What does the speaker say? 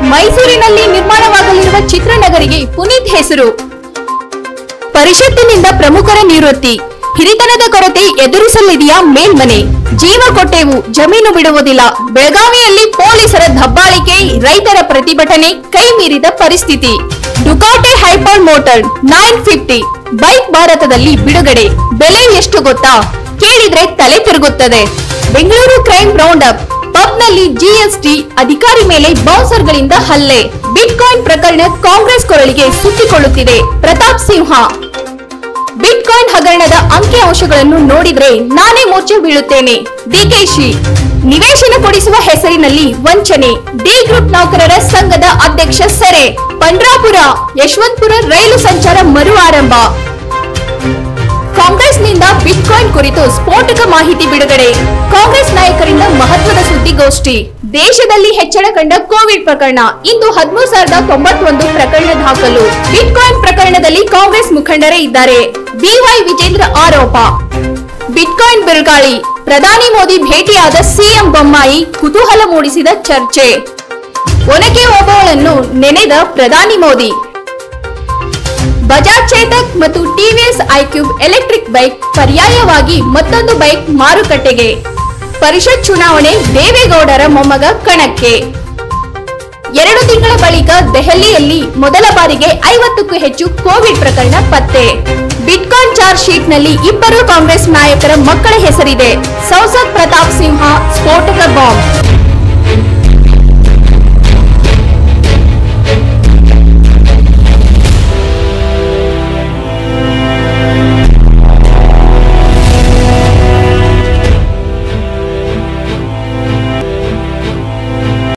ಮೈಸೂರಿನಲ್ಲಿ ನಿರ್ಮಾಣವಾಗಲಿರುವ ಚಿತ್ರನಗರಿಗೆ ಪುನೀತ್ ಹೆಸರು ಪರಿಷತ್ತಿನಿಂದ ಪ್ರಮುಖರ ನಿವೃತ್ತಿ ಹಿರಿತನದ ಕೊರತೆ ಎದುರಿಸಲಿದೆಯಾ ಮೇಲ್ಮನೆ ಜೀವ ಕೊಟ್ಟೆವು ಜಮೀನು ಬಿಡುವುದಿಲ್ಲ ಬೆಳಗಾವಿಯಲ್ಲಿ ಪೊಲೀಸರ ದಬ್ಬಾಳಿಕೆ ರೈತರ ಪ್ರತಿಭಟನೆ ಕೈ ಮೀರಿದ ಪರಿಸ್ಥಿತಿ Ducati hyper motor nine fifty bike ಭಾರತದಲ್ಲಿ ಬಿಡುಗಡೆ ಬೆಲೆ ಎಷ್ಟು ಗೊತ್ತಾ ಕೇಳಿದ್ರೆ ತಲೆ ತಿರುಗುತ್ತದೆ ಬೆಂಗಳೂರು ಕ್ರೈಮ್ ರೌಂಡ್ ಅಪ್ ಪಬ್ನಲ್ಲಿ ಜಿಎಸ್ಟಿ ಅಧಿಕಾರಿ ಮೇಲೆ ಬೌನ್ಸರ್ಗಳಿಂದ ಹಲ್ಲೆ ಬಿಟ್ಕಾಯಿನ್ ಪ್ರಕರಣ ಕಾಂಗ್ರೆಸ್ ಕೊರಳಿಗೆ ಸುತ್ತಿಕೊಳ್ಳುತ್ತಿದೆ ಪ್ರತಾಪ್ ಸಿಂಹ ಬಿಟ್ಕಾಯಿನ್ ಹಗರಣದ ಅಂಕಿ ಅಂಶಗಳನ್ನು ನೋಡಿದ್ರೆ ನಾನೇ ಮೂರ್ಛೆ ಬೀಳುತ್ತೇನೆ ಡಿಕೆಶಿ ನಿವೇಶನ ಕೊಡಿಸುವ ಹೆಸರಿನಲ್ಲಿ ವಂಚನೆ ಡಿ ಗ್ರೂಪ್ ನೌಕರರ ಸಂಘದ ಅಧ್ಯಕ್ಷ ಸೆರೆ ಪಂಡ್ರಾಪುರ ಯಶವಂತಪುರ ರೈಲು ಸಂಚಾರ ಮರು ಆರಂಭ ಕಾಂಗ್ರೆಸ್ನಿಂದ ಬಿಟ್ಕಾಯಿನ್ ಕುರಿತು ಸ್ಫೋಟಕ ಮಾಹಿತಿ ಬಿಡುಗಡೆ ಕಾಂಗ್ರೆಸ್ ನಾಯಕರಿಂದ ಮಹತ್ವದ ಸುದ್ದಿಗೋಷ್ಠಿ ದೇಶದಲ್ಲಿ ಹೆಚ್ಚಳ ಕಂಡ ಕೋವಿಡ್ ಪ್ರಕರಣ ಇಂದು ಹದಿಮೂರು ಸಾವಿರದ ತೊಂಬತ್ತೊಂದು ಪ್ರಕರಣ ದಾಖಲು ಬಿಟ್ಕಾಯಿನ್ ಪ್ರಕರಣದಲ್ಲಿ ಕಾಂಗ್ರೆಸ್ ಮುಖಂಡರೇ ಇದ್ದಾರೆ ಬಿವೈ ವಿಜೇಂದ್ರ ಆರೋಪ ಬಿಟ್ಕಾಯಿನ್ ಬಿರುಗಾಳಿ ಪ್ರಧಾನಿ ಮೋದಿ ಭೇಟಿಯಾದ ಸಿಎಂ ಬೊಮ್ಮಾಯಿ ಕುತೂಹಲ ಮೂಡಿಸಿದ ಚರ್ಚೆ ಒನಕೆ ಓಬವ್ವಳನ್ನು ನೆನೆದ ಪ್ರಧಾನಿ ಮೋದಿ ಬಜಾಜ್ ಚೇತಕ್ ಮತ್ತು ಟಿವಿಎಸ್ ಐಕ್ಯೂಬ್ ಎಲೆಕ್ಟ್ರಿಕ್ ಬೈಕ್ ಪರ್ಯಾಯವಾಗಿ ಮತ್ತೊಂದು ಬೈಕ್ ಮಾರುಕಟ್ಟೆಗೆ ಪರಿಷತ್ ಚುನಾವಣೆ ದೇವೇಗೌಡರ ಮೊಮ್ಮಗ ಕಣಕ್ಕೆ ಎರಡು ತಿಂಗಳ ಬಳಿಕ ದೆಹಲಿಯಲ್ಲಿ ಮೊದಲ ಬಾರಿಗೆ ಐವತ್ತಕ್ಕೂ ಹೆಚ್ಚು ಕೋವಿಡ್ ಪ್ರಕರಣ ಪತ್ತೆ ಬಿಟ್ಕಾಯಿನ್ ಚಾರ್ಜ್ ಶೀಟ್ನಲ್ಲಿ ಇಬ್ಬರು ಕಾಂಗ್ರೆಸ್ ನಾಯಕರ ಮಕ್ಕಳ ಹೆಸರಿದೆ ಸಂಸದ್ ಪ್ರತಾಪ್ ಸಿಂಹ ಸ್ಫೋಟಕ ಬಾಂಬ್